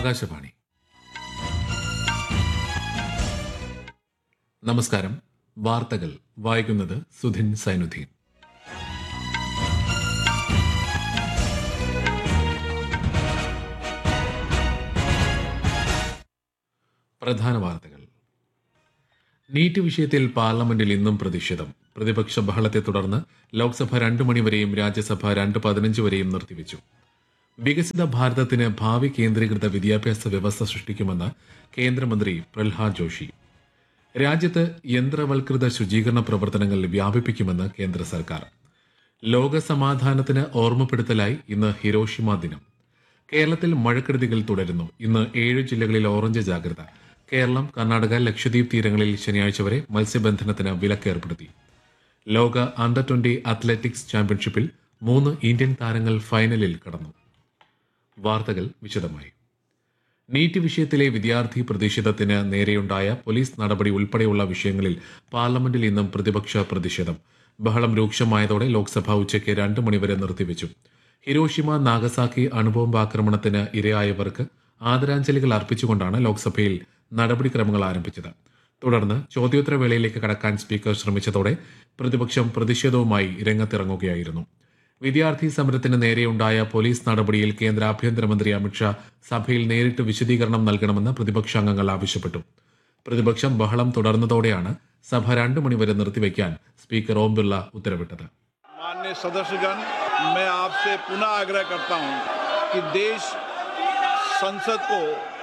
ആകാശവാണി നമസ്കാരം വാർത്തകൾ വായിക്കുന്നത് സുധിൻ സൈനുദ്ദീൻ പ്രധാന വാർത്തകൾ നീറ്റ് വിഷയത്തിൽ പാർലമെന്റിൽ ഇന്നും പ്രതിഷേധം പ്രതിപക്ഷ ബഹളത്തെ തുടർന്ന് ലോക്സഭ രണ്ടു മണിവരെയും രാജ്യസഭ രണ്ട് പതിനഞ്ച് വരെയും നിർത്തിവെച്ചു വികസിത ഭാരതത്തിന് ഭാവി കേന്ദ്രീകൃത വിദ്യാഭ്യാസ വ്യവസ്ഥ സൃഷ്ടിക്കുമെന്ന് കേന്ദ്രമന്ത്രി പ്രഹ്ലാദ് ജോഷി രാജ്യത്ത് യന്ത്രവൽകൃത ശുചീകരണ പ്രവർത്തനങ്ങൾ വ്യാപിപ്പിക്കുമെന്ന് കേന്ദ്ര സർക്കാർ ലോക സമാധാനത്തിന് ഓർമ്മപ്പെടുത്തലായി ഇന്ന് ഹിരോഷിമ ദിനം കേരളത്തിൽ മഴക്കെടുതികൾ തുടരുന്നു ഇന്ന് ഏഴ് ജില്ലകളിൽ ഓറഞ്ച് ജാഗ്രത കേരളം കർണാടക ലക്ഷദ്വീപ് തീരങ്ങളിൽ ശനിയാഴ്ച വരെ മത്സ്യബന്ധനത്തിന് വിലക്ക് ഏർപ്പെടുത്തി ലോക അണ്ടർ ട്വന്റി അത്ലറ്റിക്സ് ചാമ്പ്യൻഷിപ്പിൽ മൂന്ന് ഇന്ത്യൻ താരങ്ങൾ ഫൈനലിൽ കടന്നു വാർത്തകൾ വിശദമായി നീറ്റ് വിഷയത്തിലെ വിദ്യാർത്ഥി പ്രതിഷേധത്തിന് നേരെയുണ്ടായ പോലീസ് നടപടി ഉൾപ്പെടെയുള്ള വിഷയങ്ങളിൽ പാർലമെന്റിൽ ഇന്നും പ്രതിപക്ഷ പ്രതിഷേധം ബഹളം രൂക്ഷമായതോടെ ലോക്സഭ ഉച്ചയ്ക്ക് രണ്ട് മണിവരെ നിർത്തിവെച്ചു ഹിരോഷിമ നാഗസാക്കി അണുബോംബാക്രമണത്തിന് ഇരയായവർക്ക് ആദരാഞ്ജലികൾ അർപ്പിച്ചുകൊണ്ടാണ് ലോക്സഭയിൽ നടപടിക്രമങ്ങൾ ആരംഭിച്ചത് തുടർന്ന് ചോദ്യോത്തരവേളയിലേക്ക് കടക്കാൻ സ്പീക്കർ ശ്രമിച്ചതോടെ പ്രതിപക്ഷം പ്രതിഷേധവുമായി രംഗത്തിറങ്ങുകയായിരുന്നു വിദ്യാർത്ഥി സമരത്തിന് നേരെയുണ്ടായ പോലീസ് നടപടിയിൽ കേന്ദ്ര ആഭ്യന്തരമന്ത്രി അമിത്ഷാ സഭയിൽ നേരിട്ട് വിശദീകരണം നൽകണമെന്ന് പ്രതിപക്ഷാംഗങ്ങൾ ആവശ്യപ്പെട്ടു പ്രതിപക്ഷം ബഹളം തുടർന്നതോടെയാണ് സഭ രണ്ടു മണിവരെ നിർത്തിവെക്കാൻ സ്പീക്കർ ഓം ബിർള ഉത്തരവിട്ടത് मान्य सदस्यगण मैं आपसे पुनः आग्रह करता हूं कि देश संसद को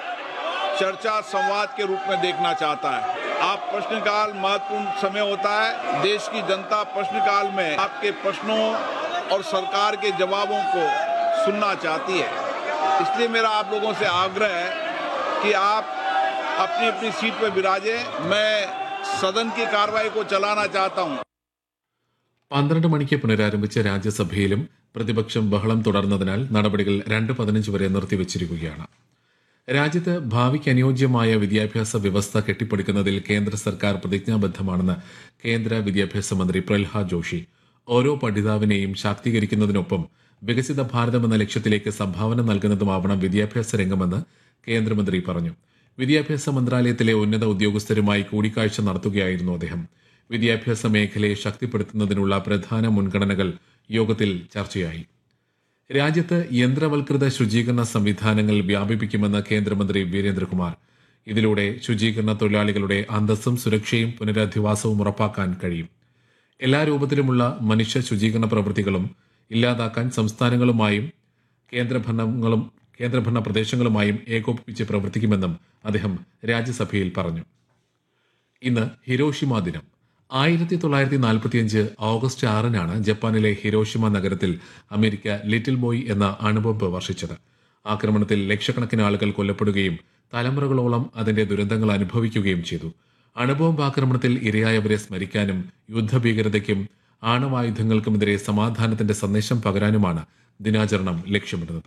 चर्चा संवाद के रूप में देखना चाहता है आप प्रश्नकाल महत्वपूर्ण समय होता है देश की जनता प्रश्नकाल में आपके प्रश्नों और सरकार के जवाबों को सुनना चाहती है इसलिए मेरा आप लोगों से आग्रह है कि आप अपनी अपनी सीट पर विराजें मैं सदन की कार्रवाई को चलाना चाहता हूं പന്ത്രണ്ട് മണിക്ക് പുനരാരംഭിച്ച രാജ്യസഭയിലും പ്രതിപക്ഷം ബഹളം തുടർന്നതിനാൽ നടപടികൾ രണ്ട് പതിനഞ്ച് വരെ നിർത്തിവച്ചിരിക്കുകയാണ് രാജ്യത്ത് ഭാവിക്ക് അനുയോജ്യമായ വിദ്യാഭ്യാസ വ്യവസ്ഥ കെട്ടിപ്പടുക്കുന്നതിൽ കേന്ദ്ര സർക്കാർ പ്രതിജ്ഞാബദ്ധമാണെന്ന് കേന്ദ്ര വിദ്യാഭ്യാസ മന്ത്രി പ്രഹ്ലാദ് ജോഷി ഓരോ പഠിതാവിനെയും ശാക്തീകരിക്കുന്നതിനൊപ്പം വികസിത ഭാരതം എന്ന ലക്ഷ്യത്തിലേക്ക് സംഭാവന നൽകുന്നതുമാവണം വിദ്യാഭ്യാസ രംഗമെന്ന് കേന്ദ്രമന്ത്രി പറഞ്ഞു വിദ്യാഭ്യാസ മന്ത്രാലയത്തിലെ ഉന്നത ഉദ്യോഗസ്ഥരുമായി കൂടിക്കാഴ്ച നടത്തുകയായിരുന്നു അദ്ദേഹം വിദ്യാഭ്യാസ മേഖലയെ ശക്തിപ്പെടുത്തുന്നതിനുള്ള പ്രധാന മുൻഗണനകൾ യോഗത്തിൽ ചർച്ചയായി രാജ്യത്ത് യന്ത്രവൽകൃത ശുചീകരണ സംവിധാനങ്ങൾ വ്യാപിപ്പിക്കുമെന്ന് കേന്ദ്രമന്ത്രി വീരേന്ദ്രകുമാർ ഇതിലൂടെ ശുചീകരണ തൊഴിലാളികളുടെ അന്തസ്സും സുരക്ഷയും പുനരധിവാസവും ഉറപ്പാക്കാൻ കഴിയും എല്ലാ രൂപത്തിലുമുള്ള മനുഷ്യ ശുചീകരണ പ്രവൃത്തികളും ഇല്ലാതാക്കാൻ സംസ്ഥാനങ്ങളുമായും കേന്ദ്രഭരണങ്ങളും കേന്ദ്രഭരണ പ്രദേശങ്ങളുമായും ഏകോപിപ്പിച്ച് പ്രവർത്തിക്കുമെന്നും അദ്ദേഹം രാജ്യസഭയിൽ പറഞ്ഞു ഇന്ന് ഹിരോഷിമ ദിനം ആയിരത്തി തൊള്ളായിരത്തി നാൽപ്പത്തിയഞ്ച് ഓഗസ്റ്റ് ആറിനാണ് ജപ്പാനിലെ ഹിരോഷിമ നഗരത്തിൽ അമേരിക്ക ലിറ്റിൽ ബോയ് എന്ന അണുബോംബ് വർഷിച്ചത് ആക്രമണത്തിൽ ലക്ഷക്കണക്കിന് ആളുകൾ കൊല്ലപ്പെടുകയും തലമുറകളോളം അതിന്റെ ദുരന്തങ്ങൾ അനുഭവിക്കുകയും ചെയ്തു അണുബോംബ് ആക്രമണത്തിൽ ഇരയായവരെ സ്മരിക്കാനും യുദ്ധഭീകരതയ്ക്കും ആണവായുധങ്ങൾക്കുമെതിരെ സമാധാനത്തിന്റെ സന്ദേശം പകരാനുമാണ് ദിനാചരണം ലക്ഷ്യമിടുന്നത്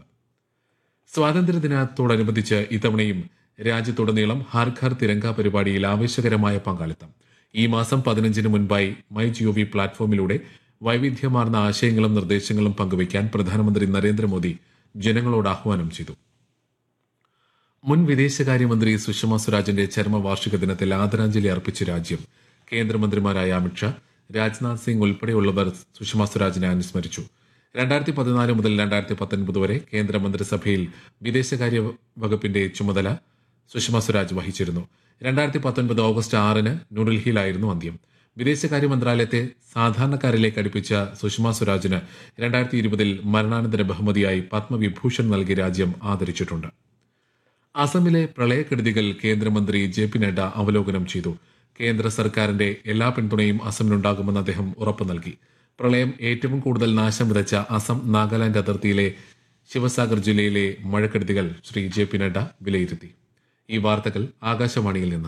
സ്വാതന്ത്ര്യദിനത്തോടനുബന്ധിച്ച് ഇത്തവണയും രാജ്യത്തുടനീളം ഹർ ഘർ തിരങ്ക പരിപാടിയിൽ ആവേശകരമായ പങ്കാളിത്തം ഈ മാസം പതിനഞ്ചിന് മുൻപായി മൈ ജിഒവി പ്ലാറ്റ്ഫോമിലൂടെ വൈവിധ്യമാർന്ന ആശയങ്ങളും നിർദ്ദേശങ്ങളും പങ്കുവയ്ക്കാൻ പ്രധാനമന്ത്രി നരേന്ദ്രമോദി ജനങ്ങളോട് ആഹ്വാനം ചെയ്തു മുൻ വിദേശകാര്യമന്ത്രി സുഷമ സ്വരാജിന്റെ ചരമവാർഷിക ദിനത്തിൽ ആദരാഞ്ജലി അർപ്പിച്ച് രാജ്യം കേന്ദ്രമന്ത്രിമാരായ അമിത്ഷാ രാജ്നാഥ് സിംഗ് ഉൾപ്പെടെയുള്ളവർ സുഷമ സ്വരാജിനെ അനുസ്മരിച്ചു രണ്ടായിരത്തി പതിനാല് മുതൽ രണ്ടായിരത്തി പത്തൊൻപത് വരെ കേന്ദ്ര മന്ത്രിസഭയിൽ വിദേശകാര്യ വകുപ്പിന്റെ ചുമതല സുഷമ സ്വരാജ് വഹിച്ചിരുന്നു രണ്ടായിരത്തി പത്തൊൻപത് ഓഗസ്റ്റ് ആറിന് ന്യൂഡൽഹിയിലായിരുന്നു അന്ത്യം വിദേശകാര്യ മന്ത്രാലയത്തെ സാധാരണക്കാരിലേക്ക് അടുപ്പിച്ച സുഷമ സ്വരാജിന് രണ്ടായിരത്തി ഇരുപതിൽ മരണാനന്തര ബഹുമതിയായി പത്മവിഭൂഷൺ നൽകി രാജ്യം ആദരിച്ചിട്ടുണ്ട് അസമിലെ പ്രളയക്കെടുതികൾ കേന്ദ്രമന്ത്രി ജെ പി നഡ്ഡ അവലോകനം ചെയ്തു കേന്ദ്ര സർക്കാരിന്റെ എല്ലാ പിന്തുണയും അസമിനുണ്ടാകുമെന്ന് അദ്ദേഹം ഉറപ്പു നൽകി പ്രളയം ഏറ്റവും കൂടുതൽ നാശം വിതച്ച അസം നാഗാലാൻഡ് അതിർത്തിയിലെ ശിവസാഗർ ജില്ലയിലെ മഴക്കെടുതികൾ ശ്രീ ജെ പി നഡ്ഡ വിലയിരുത്തി ഈ വാർത്തകൾ ആകാശവാണിയിൽ നിന്ന്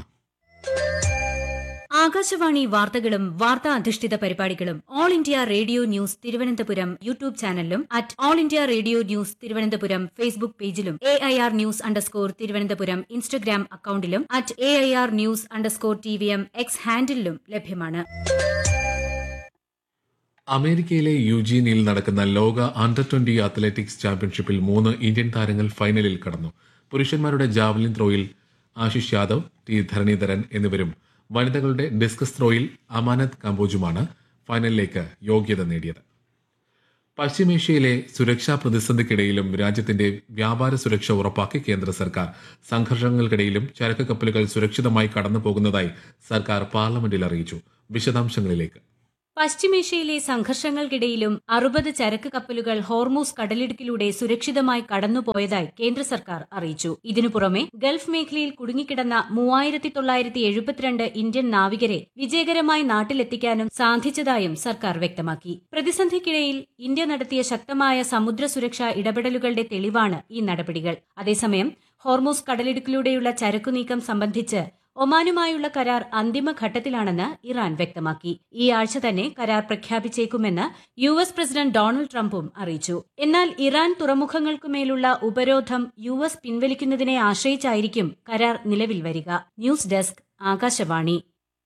ആകാശവാണി വാർത്തകളും വാർത്താ അധിഷ്ഠിത പരിപാടികളും all India radio news Thiruvananthapuram YouTube ചാനലിലും at all India radio news Thiruvananthapuram Facebook പേജിലും A I R news underscore Thiruvananthapuram Instagram അക്കൌണ്ടിലും at A I R news underscore T V M X ഹാൻഡിലും ലഭ്യമാണ് അമേരിക്കയിലെ യുജീനിയിൽ നടക്കുന്ന ലോക അണ്ടർ ട്വന്റി അത്ലറ്റിക്സ് ചാമ്പ്യൻഷിപ്പിൽ മൂന്ന് ഇന്ത്യൻ താരങ്ങൾ ഫൈനലിൽ കടന്നു പുരുഷന്മാരുടെ ജാവലിൻ ത്രോയിൽ ആശിഷ് യാദവ് ടി ധരണീധരൻ എന്നിവരും വനിതകളുടെ ഡിസ്കസ് ത്രോയിൽ അമാനത് കമ്പോജുമാണ് ഫൈനലിലേക്ക് യോഗ്യത നേടിയത് പശ്ചിമേഷ്യയിലെ സുരക്ഷാ പ്രതിസന്ധിക്കിടയിലും രാജ്യത്തിന്റെ വ്യാപാര സുരക്ഷ ഉറപ്പാക്കി കേന്ദ്ര സർക്കാർ സംഘർഷങ്ങൾക്കിടയിലും ചരക്ക് കപ്പലുകൾ സുരക്ഷിതമായി കടന്നു പോകുന്നതായി സർക്കാർ പാർലമെന്റിൽ അറിയിച്ചു വിശദാംശങ്ങളിലേക്ക് പശ്ചിമേഷ്യയിലെ സംഘർഷങ്ങൾക്കിടയിലും അറുപത് ചരക്ക് കപ്പലുകൾ ഹോർമൂസ് കടലിടുക്കിലൂടെ സുരക്ഷിതമായി കടന്നുപോയതായി കേന്ദ്ര സർക്കാർ അറിയിച്ചു ഇതിനു പുറമെ ഗൾഫ് മേഖലയിൽ കുടുങ്ങിക്കിടന്ന മൂവായിരത്തി തൊള്ളായിരത്തി എഴുപത്തിരണ്ട് ഇന്ത്യൻ നാവികരെ വിജയകരമായി നാട്ടിലെത്തിക്കാനും സാധിച്ചതായും സർക്കാർ വ്യക്തമാക്കി പ്രതിസന്ധിക്കിടയിൽ ഇന്ത്യ നടത്തിയ ശക്തമായ സമുദ്ര സുരക്ഷാ ഇടപെടലുകളുടെ തെളിവാണ് ഈ നടപടികൾ അതേസമയം ഹോർമൂസ് കടലിടുക്കിലൂടെയുള്ള ചരക്കു നീക്കം സംബന്ധിച്ച് ഒമാനുമായുള്ള കരാർ അന്തിമഘട്ടത്തിലാണെന്ന് ഇറാൻ വ്യക്തമാക്കി ഈ ആഴ്ച തന്നെ കരാർ പ്രഖ്യാപിച്ചേക്കുമെന്ന് യു എസ് പ്രസിഡന്റ് ഡൊണാൾഡ് ട്രംപും അറിയിച്ചു എന്നാൽ ഇറാൻ തുറമുഖങ്ങൾക്കുമേലുള്ള ഉപരോധം യു എസ് പിൻവലിക്കുന്നതിനെ ആശ്രയിച്ചായിരിക്കും കരാർ നിലവിൽ വരിക ന്യൂസ് ഡെസ്ക് ആകാശവാണി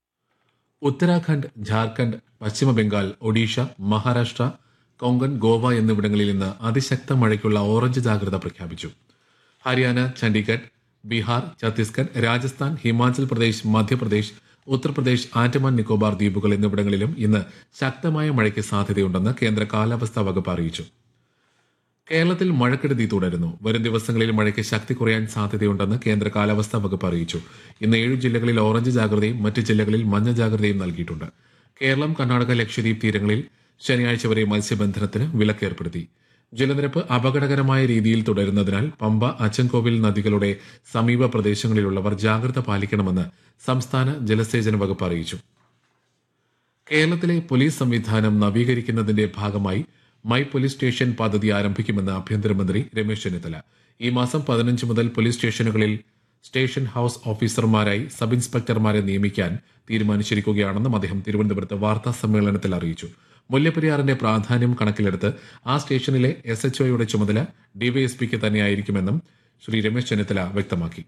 ഉത്തരാഖണ്ഡ് ജാർഖണ്ഡ് പശ്ചിമബംഗാൾ ഒഡീഷ മഹാരാഷ്ട്ര കൊങ്കൺ ഗോവ എന്നിവിടങ്ങളിൽ ഇന്ന് അതിശക്ത മഴയ്ക്കുള്ള ഓറഞ്ച് ജാഗ്രത പ്രഖ്യാപിച്ചു ഹരിയാന ചണ്ഡീഗഡ് ബീഹാർ ഛത്തീസ്ഗഡ് രാജസ്ഥാൻ ഹിമാചൽ പ്രദേശ് മധ്യപ്രദേശ് ഉത്തർപ്രദേശ് ആൻഡമാൻ നിക്കോബാർ ദ്വീപുകൾ എന്നിവിടങ്ങളിലും ഇന്ന് ശക്തമായ മഴയ്ക്ക് സാധ്യതയുണ്ടെന്ന് കേന്ദ്ര കാലാവസ്ഥാ വകുപ്പ് അറിയിച്ചു കേരളത്തിൽ മഴക്കെടുതി തുടരുന്നു വരും ദിവസങ്ങളിൽ മഴയ്ക്ക് ശക്തി കുറയാൻ സാധ്യതയുണ്ടെന്ന് കേന്ദ്ര കാലാവസ്ഥാ വകുപ്പ് അറിയിച്ചു ഇന്ന് ഏഴു ജില്ലകളിൽ ഓറഞ്ച് ജാഗ്രതയും മറ്റ് ജില്ലകളിൽ മഞ്ഞ ജാഗ്രതയും നൽകിയിട്ടുണ്ട് കേരളം കർണാടക ലക്ഷദ്വീപ് തീരങ്ങളിൽ ശനിയാഴ്ച വരെ മത്സ്യബന്ധനത്തിന് വിലക്കേർപ്പെടുത്തി ജലനിരപ്പ് അപകടകരമായ രീതിയിൽ തുടരുന്നതിനാൽ പമ്പ അച്ചൻകോവിൽ നദികളുടെ സമീപ പ്രദേശങ്ങളിലുള്ളവർ ജാഗ്രത പാലിക്കണമെന്ന് സംസ്ഥാന ജലസേചന വകുപ്പ് അറിയിച്ചു കേരളത്തിലെ പോലീസ് സംവിധാനം നവീകരിക്കുന്നതിന്റെ ഭാഗമായി മൈ പോലീസ് സ്റ്റേഷൻ പദ്ധതി ആരംഭിക്കുമെന്ന് ആഭ്യന്തരമന്ത്രി രമേശ് ചെന്നിത്തല ഈ മാസം പതിനഞ്ച് മുതൽ പോലീസ് സ്റ്റേഷനുകളിൽ സ്റ്റേഷൻ ഹൌസ് ഓഫീസർമാരായി സബ് ഇൻസ്പെക്ടർമാരെ നിയമിക്കാൻ തീരുമാനിച്ചിരിക്കുകയാണെന്നും അദ്ദേഹം തിരുവനന്തപുരത്ത് വാർത്താ സമ്മേളനത്തിൽ അറിയിച്ചു മുല്ലപ്പെരിയാറിന്റെ പ്രാധാന്യം കണക്കിലെടുത്ത് ആ സ്റ്റേഷനിലെ എസ് എച്ച് ഒയുടെ ചുമതല ഡിവൈഎസ്പിക്ക് തന്നെയായിരിക്കുമെന്നും ശ്രീ രമേശ് ചെന്നിത്തല വ്യക്തമാക്കി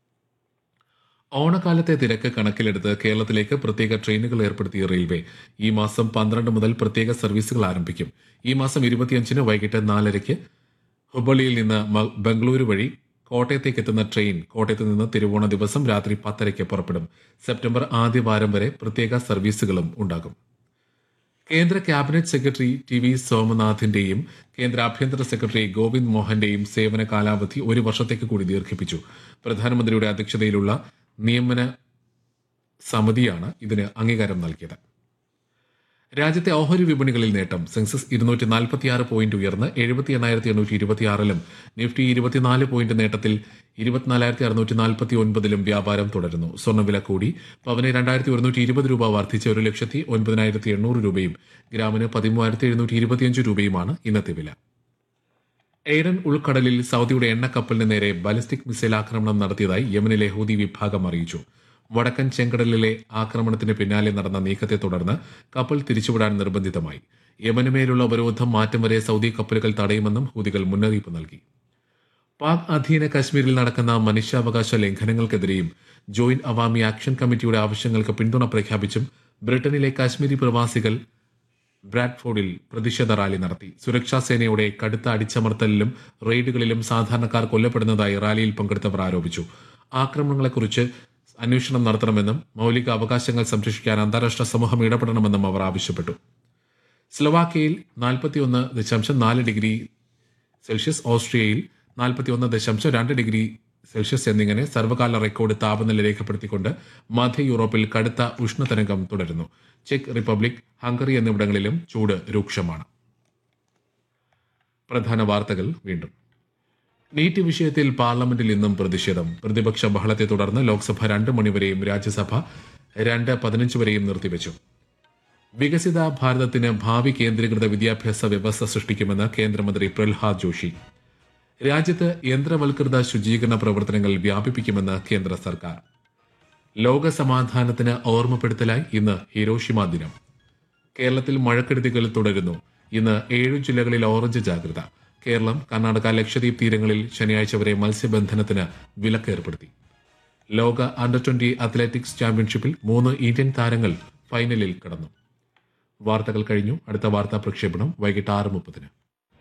ഓണക്കാലത്തെ തിരക്ക് കണക്കിലെടുത്ത് കേരളത്തിലേക്ക് പ്രത്യേക ട്രെയിനുകൾ ഏർപ്പെടുത്തിയ റെയിൽവേ ഈ മാസം പന്ത്രണ്ട് മുതൽ പ്രത്യേക സർവീസുകൾ ആരംഭിക്കും ഈ മാസം ഇരുപത്തിയഞ്ചിന് വൈകിട്ട് നാലരയ്ക്ക് ഹുബളിയിൽ നിന്ന് മ- ബംഗളൂരു വഴി കോട്ടയത്തേക്ക് എത്തുന്ന ട്രെയിൻ കോട്ടയത്ത് നിന്ന് തിരുവോണ ദിവസം രാത്രി പത്തരയ്ക്ക് പുറപ്പെടും സെപ്റ്റംബർ ആദ്യ വാരം വരെ പ്രത്യേക സർവീസുകളും ഉണ്ടാകും കേന്ദ്ര ക്യാബിനറ്റ് സെക്രട്ടറി ടി വി സോമനാഥിന്റെയും കേന്ദ്ര ആഭ്യന്തര സെക്രട്ടറി ഗോവിന്ദ് മോഹന്റെയും സേവന കാലാവധി ഒരു വർഷത്തേക്ക് കൂടി ദീർഘിപ്പിച്ചു പ്രധാനമന്ത്രിയുടെ അധ്യക്ഷതയിലുള്ള നിയമന സമിതിയാണ് ഇതിന് അംഗീകാരം നൽകിയത് രാജ്യത്തെ ഓഹരി വിപണികളിൽ നേട്ടം സെൻസസ് ഇരുന്നൂറ്റി നാൽപ്പത്തിയാറ് പോയിന്റ് ഉയർന്ന് എഴുപത്തി എണ്ണായിരത്തി എണ്ണൂറ്റി ഇരുപത്തിയാറിലും നിഫ്റ്റി ഇരുപത്തിനാല് പോയിന്റ് നേട്ടത്തിൽ ഇരുപത്തിനാലായിരത്തി അറുന്നൂറ്റി നാൽപ്പത്തി ഒൻപതിലും വ്യാപാരം തുടരുന്നു സ്വർണ്ണവില കൂടി പവന് രണ്ടായിരത്തി ഒരുന്നൂറ്റി ഇരുപത് രൂപ വർദ്ധിച്ച് ഒരു ലക്ഷത്തി ഒൻപതിനായിരത്തി എണ്ണൂറ് രൂപയും ഗ്രാമിന് പതിമൂവായിരത്തി എഴുന്നൂറ്റി ഇരുപത്തിയഞ്ച് രൂപയുമാണ് ഇന്നത്തെ വില എയ്ഡൻ ഉൾക്കടലിൽ സൗദിയുടെ എണ്ണക്കപ്പലിന് നേരെ ബാലിസ്റ്റിക് മിസൈൽ ആക്രമണം നടത്തിയതായി യമനിലെ ഹൂതി വിഭാഗം അറിയിച്ചു വടക്കൻ ചെങ്കടലിലെ ആക്രമണത്തിന് പിന്നാലെ നടന്ന നീക്കത്തെ തുടർന്ന് കപ്പൽ തിരിച്ചുവിടാൻ നിർബന്ധിതമായി യമനുമേലുള്ള ഉപരോധം മാറ്റം വരെ സൗദി കപ്പലുകൾ തടയുമെന്നും ഹൂതികൾ മുന്നറിയിപ്പ് നൽകി പാക് അധീന കശ്മീരിൽ നടക്കുന്ന മനുഷ്യാവകാശ ലംഘനങ്ങൾക്കെതിരെയും ജോയിന്റ് അവാമി ആക്ഷൻ കമ്മിറ്റിയുടെ ആവശ്യങ്ങൾക്ക് പിന്തുണ പ്രഖ്യാപിച്ചും ബ്രിട്ടനിലെ കാശ്മീരി പ്രവാസികൾ ബ്രാഡ്ഫോർഡിൽ പ്രതിഷേധ റാലി നടത്തി സുരക്ഷാ സേനയുടെ കടുത്ത അടിച്ചമർത്തലിലും റെയ്ഡുകളിലും സാധാരണക്കാർ കൊല്ലപ്പെടുന്നതായി റാലിയിൽ പങ്കെടുത്തവർ ആരോപിച്ചു ആക്രമണങ്ങളെക്കുറിച്ച് അന്വേഷണം നടത്തണമെന്നും മൗലിക അവകാശങ്ങൾ സംരക്ഷിക്കാൻ അന്താരാഷ്ട്ര സമൂഹം ഇടപെടണമെന്നും അവർ ആവശ്യപ്പെട്ടു സ്ലൊവാക്യയിൽ നാൽപ്പത്തിയൊന്ന് ദശാംശം നാല് ഡിഗ്രി സെൽഷ്യസ് ഓസ്ട്രിയയിൽ നാൽപ്പത്തിയൊന്ന് ദശാംശം രണ്ട് ഡിഗ്രി സെൽഷ്യസ് എന്നിങ്ങനെ സർവകാല റെക്കോർഡ് താപനില രേഖപ്പെടുത്തിക്കൊണ്ട് മധ്യ യൂറോപ്പിൽ കടുത്ത ഉഷ്ണതരംഗം തുടരുന്നു ചെക്ക് റിപ്പബ്ലിക് ഹംഗറി എന്നിവിടങ്ങളിലും ചൂട് രൂക്ഷമാണ് പ്രധാന വാർത്തകൾ വീണ്ടും നീറ്റ് വിഷയത്തിൽ പാർലമെന്റിൽ ഇന്നും പ്രതിഷേധം പ്രതിപക്ഷ ബഹളത്തെ തുടർന്ന് ലോക്സഭ രണ്ട് മണിവരെയും രാജ്യസഭ രണ്ട് പതിനഞ്ച് വരെയും നിർത്തിവച്ചു വികസിത ഭാരതത്തിന് ഭാവി കേന്ദ്രീകൃത വിദ്യാഭ്യാസ വ്യവസ്ഥ സൃഷ്ടിക്കുമെന്ന് കേന്ദ്രമന്ത്രി പ്രഹ്ലാദ് ജോഷി രാജ്യത്ത് യന്ത്രവൽകൃത ശുചീകരണ പ്രവർത്തനങ്ങൾ വ്യാപിപ്പിക്കുമെന്ന് കേന്ദ്ര സർക്കാർ ലോക സമാധാനത്തിന് ഓർമ്മപ്പെടുത്തലായി ഇന്ന് ഹിരോഷിമ ദിനം കേരളത്തിൽ മഴക്കെടുതികൾ തുടരുന്നു ഇന്ന് ഏഴു ജില്ലകളിൽ ഓറഞ്ച് ജാഗ്രത കേരളം കർണാടക ലക്ഷദ്വീപ് തീരങ്ങളിൽ ശനിയാഴ്ച വരെ മത്സ്യബന്ധനത്തിന് വിലക്കേർപ്പെടുത്തി ലോക അണ്ടർ ട്വന്റി അത്ലറ്റിക്സ് ചാമ്പ്യൻഷിപ്പിൽ മൂന്ന് ഇന്ത്യൻ താരങ്ങൾ ഫൈനലിൽ കടന്നു വാർത്തകൾ കഴിഞ്ഞു അടുത്ത വാർത്താ പ്രക്ഷേപണം വൈകിട്ട് ആറ് മുപ്പതിന്